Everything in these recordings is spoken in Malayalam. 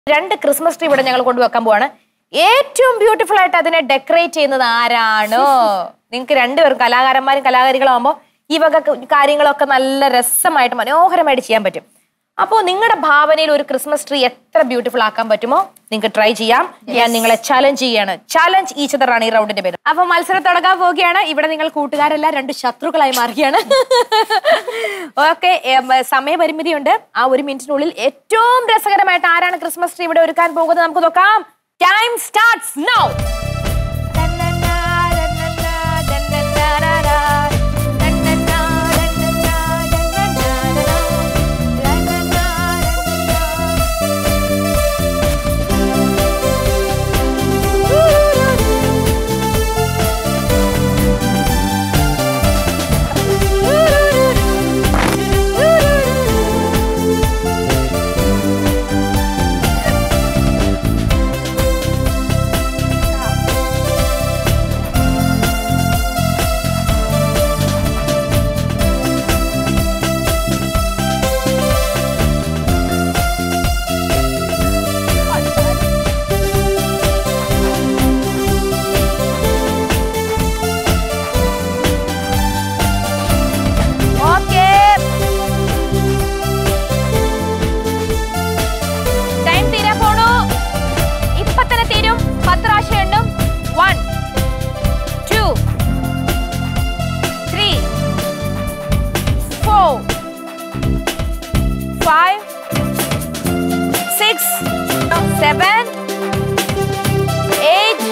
രണ്ട് ക്രിസ്മസ് ട്രീ ഇവിടെ ഞങ്ങൾ കൊണ്ടുവെക്കാൻ പോവാണ് ഏറ്റവും ബ്യൂട്ടിഫുൾ ആയിട്ട് അതിനെ ഡെക്കറേറ്റ് ചെയ്യുന്നത് ആരാണോ നിങ്ങൾക്ക് രണ്ടുപേരും കലാകാരന്മാരും കലാകാരികളാകുമ്പോൾ ഈ വക ക- കാര്യങ്ങളൊക്കെ നല്ല രസമായിട്ട് മനോഹരമായിട്ട് ചെയ്യാൻ പറ്റും അപ്പോൾ നിങ്ങളുടെ ഭാവനയിൽ ഒരു ക്രിസ്മസ് ട്രീ എത്ര ബ്യൂട്ടിഫുൾ ആക്കാൻ പറ്റുമോ നിങ്ങൾക്ക് ട്രൈ ചെയ്യാം ഞാൻ നിങ്ങളെ ചലഞ്ച് ചെയ്യാണ് ചലഞ്ച് ഈച്ചതറാണ് ഈ റൗണ്ടിന്റെ പേര് അപ്പൊ മത്സരം തുടങ്ങാൻ പോവുകയാണ് ഇവിടെ നിങ്ങൾ കൂട്ടുകാരെല്ലാം രണ്ട് ശത്രുക്കളായി മാറുകയാണ് ഓക്കെ സമയപരിമിതിയുണ്ട് ആ ഒരു മിനിറ്റിനുള്ളിൽ ഏറ്റവും രസകരമായിട്ട് ആരാണ് ക്രിസ്മസ് ട്രീ ഇവിടെ ഒരുക്കാൻ പോകുന്നത് നമുക്ക് നോക്കാം time starts now okay time തീരാൻ പോണു ഇപ്പൊ തന്നെ തീരും പത്ത് പ്രാവശ്യം എണ്ണും one two three four five six seven eight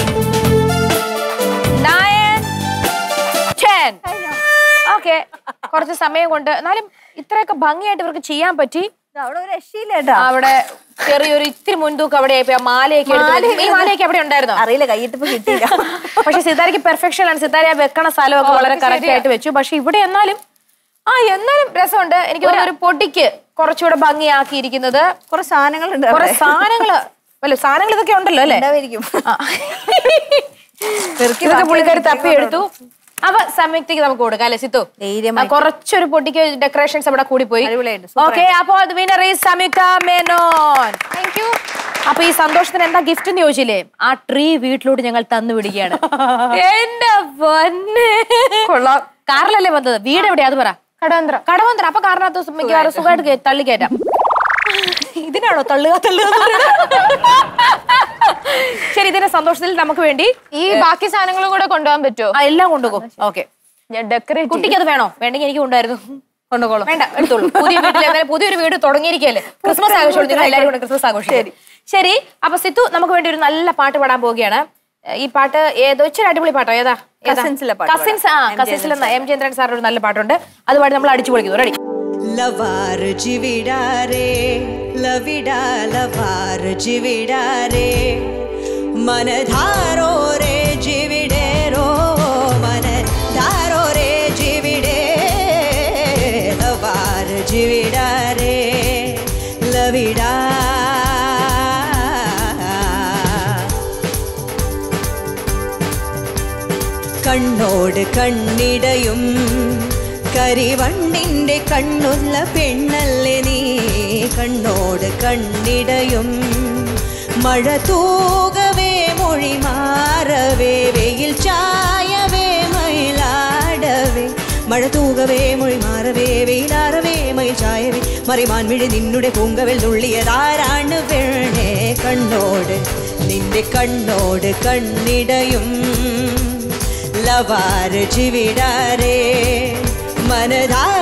nine ten okay കുറച്ച് സമയം കൊണ്ട് എന്നാലും ഇത്രയൊക്കെ ഭംഗിയായിട്ട് ഇവർക്ക് ചെയ്യാൻ പറ്റി അവിടെ ഒരു രക്ഷയില്ല കേട്ടോ അവിടെ ചെറിയൊരു ഇത്തിരി മുൻതൂക്കം അവിടെ ആയിപ്പോയി. ആ മാലയൊക്കെ എടുത്ത് വെച്ചു. ഈ മാലയൊക്കെ അവിടെ ഉണ്ടായിരുന്നോ അറിയില്ല കൈയിട്ടിപ്പോ കിട്ടിയില്ല പക്ഷെ സിതാരയ്ക്ക് പെർഫെക്ഷൻ ആണ് സിതാര ആ വെക്കണ സ്ഥലമൊക്കെ വളരെ കറക്റ്റ് ആയിട്ട് വെച്ചു പക്ഷെ ഇവിടെ എന്നാലും ആ എന്നാലും രസമുണ്ട് എനിക്ക് തോന്നുന്നു ഒരു പൊടിക്ക് കുറച്ചുകൂടെ ഭംഗിയാക്കിയിരിക്കുന്നത് കുറെ സാധനങ്ങളുണ്ട് കുറെ അവിടെ. സാധനങ്ങള് അല്ല സാധനങ്ങൾ ഇതൊക്കെ ഉണ്ടല്ലോ അല്ലേ ഉണ്ടാവായിരിക്കും. ആ. പെറുക്കി ഇതൊക്കെ ബാക്കി പുള്ളിക്കാരി എടുത്ത് തപ്പി എടുത്തു അവ സംയുക്തിക്ക് നമുക്ക് കൊടുക്കാം അല്ലേ സിത്തു ധൈര്യമായിട്ട്. ആ, കുറച്ചൊരു പൊട്ടിക്ക് ഡെക്കറേഷൻസ് അവിടെ കൂടി പോയി അടിപൊളിയായിട്ട്, super ഓക്കെ അപ്പോ അത് വിനർ ഈസ് സംയുക്ത മേനോൻ താങ്ക് യു അപ്പൊ ഈ സന്തോഷത്തിന് എന്താ ഗിഫ്റ്റ് എന്ന് ചോദിച്ചില്ലേ ആ ട്രീ വീട്ടിലോട്ട് ഞങ്ങൾ തന്നു വിടുകയാണ് എന്റെ പൊന്നെ കൊള്ളാം കാറിലല്ലേ വന്നത് വീട് എവിടെയാ അത് പറ കടവന്ത്ര കടവന്ത്ര അപ്പൊ കാറിനകത്ത് മിക്കവാറും സുഖമായിട്ട് കേ- തള്ളി കയറ്റാം ഇതിനാണോ തള്ളുക തള്ളുക എന്ന് പറയുന്നത്? ശരി ഇതിന്റെ സന്തോഷത്തിൽ നമുക്ക് വേണ്ടി ഈ ബാക്കി സാധനങ്ങളും കൂടെ കൊണ്ടുപോകാൻ പറ്റുമോ ആ, എല്ലാം കൊണ്ടുപോകും ഓക്കെ ഞാൻ ഡെക്കറേറ്റ് കുട്ടിക്ക് അത് വേണോ വേണ്ടെങ്കിൽ എനിക്ക് ഉണ്ടായിരുന്നു കൊണ്ടുപോകോളൂ വേണ്ട എടുത്തോളൂ പുതിയ വീട്ടിൽ എന്തായാലും പുതിയൊരു വീട് തുടങ്ങിയിരിക്കല്ലേ ക്രിസ്മസ് ആഘോഷം നിങ്ങൾ എല്ലാവരും കൂടെ ക്രിസ്മസ് ആഘോഷം ശരി അപ്പൊ സിത്തു നമുക്ക് വേണ്ടി ഒരു നല്ല പാട്ട് പാടാൻ പോവുകയാണ് ഏ, ഈ പാട്ട് ഏതോ ഇച്ചിരി അടിപൊളി പാട്ടോ ഏതാ Cousins-ലെ പാട്ട് കസിൻസ് ആ കസിൻസിലെ എം ജയന്ദ്രൻ സാറിന്റെ ഒരു നല്ല പാട്ടുണ്ട് അത് പാടി നമ്മൾ അടിച്ചു പൊളിക്കുന്നു റെഡി ಲವಾರ್ ಜಿವಿಡಾರೆ ಲವಿಡ ಲವಾರ್ ಜಿವಿಡಾರೆ ಮನಧಾರೋ ರೇ ಜಿವಿಡೇರೋ ಮನಧಾರೋ ರೇ ಜಿವಿಡೇ ಲವಾರ್ ಜಿವಿಡಾರೆ ಲವಿಡಾ കണ്ണോട് കണ്ണിടയും കരിവണ്ടിന്റെ കണ്ണുള്ള പെണ്ണല്ലേ നീ കണ്ണോട് കണ്ണിടയും മഴ തൂകവേ മൊഴി മാറവേ വെയിൽ ചായവേ മയിലാടവേ മഴ തൂകവേ മൊഴി മാറവേ വെയിലാറവേ മയിൽ ചായവേ മറിമാൻമിഴി നിന്നുടെ പൂങ്കവിൽ നുള്ളിയതാരാണ് പെണ്ണേ കണ്ണോട് നിന്റെ കണ്ണോട് കണ്ണിടയും ലവാർ ജിവിടാരേ മനധാര